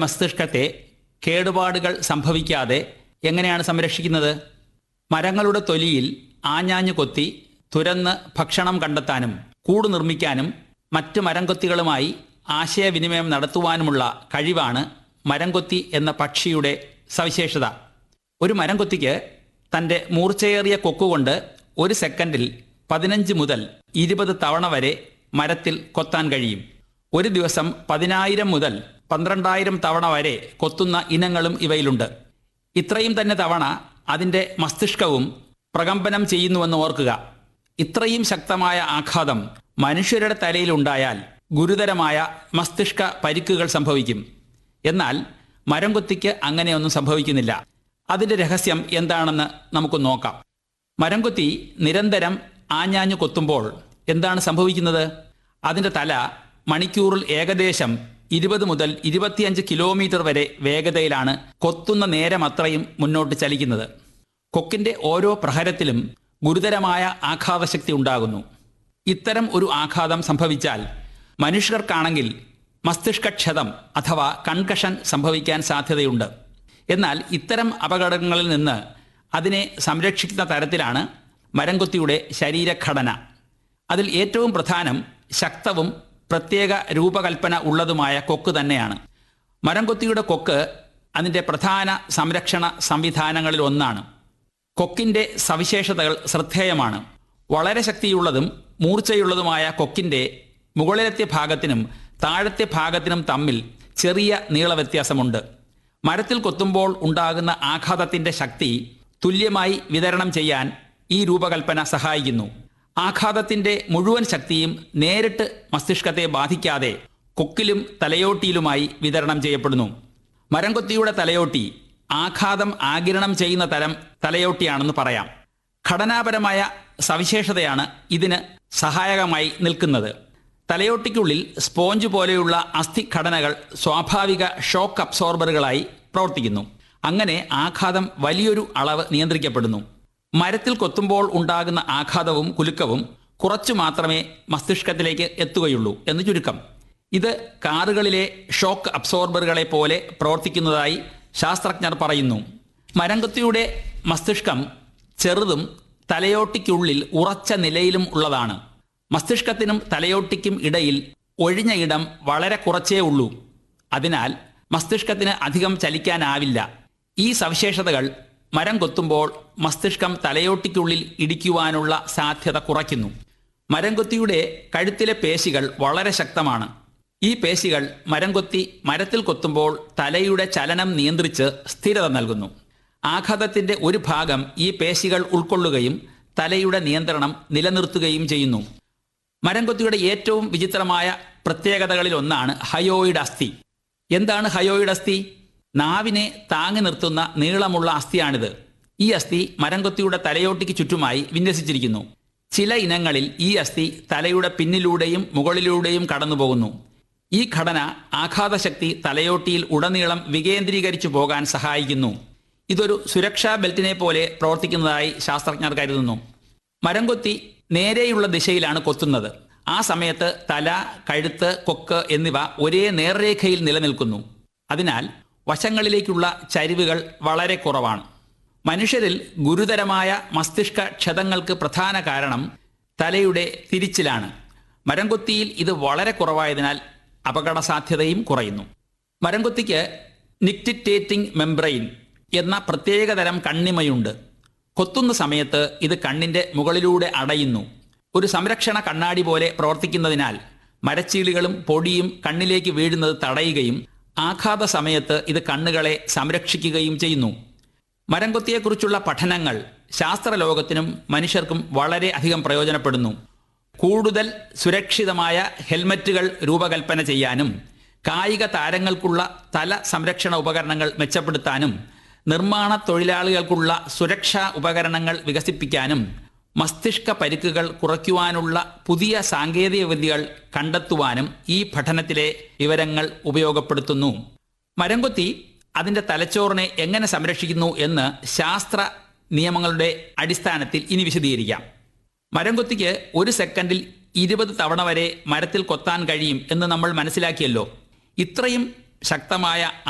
മസ്തിഷ്കത്തെ കേടുപാടുകൾ സംഭവിക്കാതെ എങ്ങനെയാണ് സംരക്ഷിക്കുന്നത് മരങ്ങളുടെ തൊലിയിൽ ആഞ്ഞാഞ്ഞു കൊത്തി തുരന്ന് ഭക്ഷണം കണ്ടെത്താനും കൂട് നിർമ്മിക്കാനും മറ്റ് മരംകൊത്തികളുമായി ആശയവിനിമയം നടത്തുവാനുമുള്ള കഴിവാണ് മരംകൊത്തി എന്ന പക്ഷിയുടെ സവിശേഷത ഒരു മരംകൊത്തിക്ക് തൻ്റെ മൂർച്ചയേറിയ കൊക്കുകൊണ്ട് ഒരു സെക്കൻഡിൽ പതിനഞ്ച് മുതൽ ഇരുപത് തവണ വരെ മരത്തിൽ കൊത്താൻ കഴിയും ഒരു ദിവസം പതിനായിരം മുതൽ പന്ത്രണ്ടായിരം തവണ വരെ കൊത്തുന്ന ഇനങ്ങളും ഇവയിലുണ്ട് ഇത്രയും തന്നെ തവണ അതിൻ്റെ മസ്തിഷ്കവും പ്രകമ്പനം ചെയ്യുന്നുവെന്ന് ഓർക്കുക ഇത്രയും ശക്തമായ ആഘാതം മനുഷ്യരുടെ തലയിലുണ്ടായാൽ ഗുരുതരമായ മസ്തിഷ്ക പരിക്കുകൾ സംഭവിക്കും എന്നാൽ മരംകൊത്തിക്ക് അങ്ങനെയൊന്നും സംഭവിക്കുന്നില്ല അതിന്റെ രഹസ്യം എന്താണെന്ന് നമുക്ക് നോക്കാം മരംകൊത്തി നിരന്തരം ആഞ്ഞാഞ്ഞു കൊത്തുമ്പോൾ എന്താണ് സംഭവിക്കുന്നത് അതിന്റെ തല മണിക്കൂറിൽ ഏകദേശം ഇരുപത് മുതൽ ഇരുപത്തിയഞ്ച് കിലോമീറ്റർ വരെ വേഗതയിലാണ് കൊത്തുന്ന നേരം അത്രയും മുന്നോട്ട് ചലിക്കുന്നത് കൊക്കിന്റെ ഓരോ പ്രഹരത്തിലും ഗുരുതരമായ ആഘാതശക്തി ഉണ്ടാകുന്നു ഇത്തരം ഒരു ആഘാതം സംഭവിച്ചാൽ മനുഷ്യർക്കാണെങ്കിൽ മസ്തിഷ്കക്ഷതം അഥവാ കൺകഷൻ സംഭവിക്കാൻ സാധ്യതയുണ്ട് എന്നാൽ ഇത്തരം അപകടങ്ങളിൽ നിന്ന് അതിനെ സംരക്ഷിക്കുന്ന തരത്തിലാണ് മരംകൊത്തിയുടെ ശരീരഘടന അതിൽ ഏറ്റവും പ്രധാനം ശക്തവും പ്രത്യേക രൂപകൽപ്പന ഉള്ളതുമായ കൊക്ക് തന്നെയാണ് മരംകൊത്തിയുടെ കൊക്ക് അതിൻ്റെ പ്രധാന സംരക്ഷണ സംവിധാനങ്ങളിൽ ഒന്നാണ് കൊക്കിന്റെ സവിശേഷതകൾ ശ്രദ്ധേയമാണ് വളരെ ശക്തിയുള്ളതും മൂർച്ചയുള്ളതുമായ കൊക്കിന്റെ മുകളിലത്തെ ഭാഗത്തിനും താഴത്തെ ഭാഗത്തിനും തമ്മിൽ ചെറിയ നീളവ്യത്യാസമുണ്ട് മരത്തിൽ കൊത്തുമ്പോൾ ഉണ്ടാകുന്ന ആഘാതത്തിന്റെ ശക്തി തുല്യമായി വിതരണം ചെയ്യാൻ ഈ രൂപകൽപ്പന സഹായിക്കുന്നു ആഘാതത്തിന്റെ മുഴുവൻ ശക്തിയും നേരിട്ട് മസ്തിഷ്കത്തെ ബാധിക്കാതെ കൊക്കിലും തലയോട്ടിയിലുമായി വിതരണം ചെയ്യപ്പെടുന്നു മരംകൊത്തിയുടെ തലയോട്ടി ആഘാതം ആകിരണം ചെയ്യുന്ന തരം തലയോട്ടിയാണെന്ന് പറയാം ഘടനാപരമായ സവിശേഷതയാണ് ഇതിന് സഹായകമായി നിൽക്കുന്നത് തലയോട്ടിക്കുള്ളിൽ സ്പോഞ്ച് പോലെയുള്ള അസ്ഥിഘടനകൾ സ്വാഭാവിക ഷോക്ക് അബ്സോർബറുകളായി പ്രവർത്തിക്കുന്നു അങ്ങനെ ആഘാതം വലിയൊരു അളവ് നിയന്ത്രിക്കപ്പെടുന്നു മരത്തിൽ കൊത്തുമ്പോൾ ഉണ്ടാകുന്ന ആഘാതവും കുലുക്കവും കുറച്ചു മാത്രമേ മസ്തിഷ്കത്തിലേക്ക് എത്തുകയുള്ളൂ എന്ന് ചുരുക്കം ഇത് കാറുകളിലെ ഷോക്ക് അബ്സോർബറുകളെ പോലെ പ്രവർത്തിക്കുന്നതായി ശാസ്ത്രജ്ഞർ പറയുന്നു മരംകൊത്തിയുടെ മസ്തിഷ്കം ചെറുതും തലയോട്ടിക്കുള്ളിൽ ഉറച്ച നിലയിലും ഉള്ളതാണ് മസ്തിഷ്കത്തിനും തലയോട്ടിക്കും ഇടയിൽ ഒഴിഞ്ഞ ഇടം വളരെ കുറച്ചേ ഉള്ളൂ അതിനാൽ മസ്തിഷ്കത്തിന് അധികം ചലിക്കാനാവില്ല ഈ സവിശേഷതകൾ മരം കൊത്തുമ്പോൾ മസ്തിഷ്കം തലയോട്ടിക്കുള്ളിൽ ഇടിക്കുവാനുള്ള സാധ്യത കുറയ്ക്കുന്നു മരംകൊത്തിയുടെ കഴുത്തിലെ പേശികൾ വളരെ ശക്തമാണ് ഈ പേശികൾ മരംകൊത്തി മരത്തിൽ കൊത്തുമ്പോൾ തലയുടെ ചലനം നിയന്ത്രിച്ച് സ്ഥിരത നൽകുന്നു ആഘാതത്തിന്റെ ഒരു ഭാഗം ഈ പേശികൾ ഉൾക്കൊള്ളുകയും തലയുടെ നിയന്ത്രണം നിലനിർത്തുകയും ചെയ്യുന്നു മരംകൊത്തിയുടെ ഏറ്റവും വിചിത്രമായ പ്രത്യേകതകളിൽ ഒന്നാണ് ഹയോയിഡ് അസ്ഥി എന്താണ് ഹയോയിഡ് അസ്ഥി നാവിനെ താങ്ങി നിർത്തുന്ന നീളമുള്ള അസ്ഥിയാണിത് ഈ അസ്ഥി മരംകൊത്തിയുടെ തലയോട്ടിക്ക് ചുറ്റുമായി വിന്യസിച്ചിരിക്കുന്നു ചില ഇനങ്ങളിൽ ഈ അസ്ഥി തലയുടെ പിന്നിലൂടെയും മുകളിലൂടെയും കടന്നുപോകുന്നു ഈ ഘടന ആഘാതശക്തി തലയോട്ടിയിൽ ഉടനീളം വികേന്ദ്രീകരിച്ചു പോകാൻ സഹായിക്കുന്നു ഇതൊരു സുരക്ഷാ ബെൽറ്റിനെ പോലെ പ്രവർത്തിക്കുന്നതായി ശാസ്ത്രജ്ഞർ കരുതുന്നു മരംകൊത്തി നേരെയുള്ള ദിശയിലാണ് കൊത്തുന്നത് ആ സമയത്ത് തല കഴുത്ത് കൊക്ക് എന്നിവ ഒരേ നേർരേഖയിൽ നിലനിൽക്കുന്നു അതിനാൽ വശങ്ങളിലേക്കുള്ള ചരിവുകൾ വളരെ കുറവാണ് മനുഷ്യരിൽ ഗുരുതരമായ മസ്തിഷ്ക ക്ഷതങ്ങൾക്ക് പ്രധാന കാരണം തലയുടെ തിരിച്ചിലാണ് മരംകൊത്തിയിൽ ഇത് വളരെ കുറവായതിനാൽ അപകട സാധ്യതയും കുറയുന്നു മരംകൊത്തിക്ക് നിക്റ്റിറ്റേറ്റിംഗ് മെംബ്രെയിൻ എന്ന പ്രത്യേകതരം കണ്ണിമയുണ്ട് കൊത്തുന്ന സമയത്ത് ഇത് കണ്ണിന്റെ മുകളിലൂടെ അടയുന്നു ഒരു സംരക്ഷണ കണ്ണാടി പോലെ പ്രവർത്തിക്കുന്നതിനാൽ മരച്ചീളുകളും പൊടിയും കണ്ണിലേക്ക് വീഴുന്നത് തടയുകയും ആഘാത സമയത്ത് ഇത് കണ്ണുകളെ സംരക്ഷിക്കുകയും ചെയ്യുന്നു മരംകൊത്തിയെക്കുറിച്ചുള്ള പഠനങ്ങൾ ശാസ്ത്രലോകത്തിനും മനുഷ്യർക്കും വളരെ അധികം പ്രയോജനപ്പെടുന്നു കൂടുതൽ സുരക്ഷിതമായ ഹെൽമറ്റുകൾ രൂപകൽപ്പന ചെയ്യാനും കായിക താരങ്ങൾക്കുള്ള തല സംരക്ഷണ ഉപകരണങ്ങൾ മെച്ചപ്പെടുത്താനും നിർമ്മാണ തൊഴിലാളികൾക്കുള്ള സുരക്ഷാ ഉപകരണങ്ങൾ വികസിപ്പിക്കാനും മസ്തിഷ്ക പരിക്കുകൾ കുറയ്ക്കുവാനുള്ള പുതിയ സാങ്കേതിക വിദ്യകൾ കണ്ടെത്തുവാനും ഈ പഠനത്തിലെ വിവരങ്ങൾ ഉപയോഗപ്പെടുത്തുന്നു മരംകൊത്തി അതിന്റെ തലച്ചോറിനെ എങ്ങനെ സംരക്ഷിക്കുന്നു എന്ന് ശാസ്ത്ര നിയമങ്ങളുടെ അടിസ്ഥാനത്തിൽ ഇനി വിശദീകരിക്കാം മരംകൊത്തിക്ക് ഒരു സെക്കൻഡിൽ ഇരുപത് തവണ വരെ മരത്തിൽ കൊത്താൻ കഴിയും എന്ന് നമ്മൾ മനസ്സിലാക്കിയല്ലോ ഇത്രയും ശക്തമായ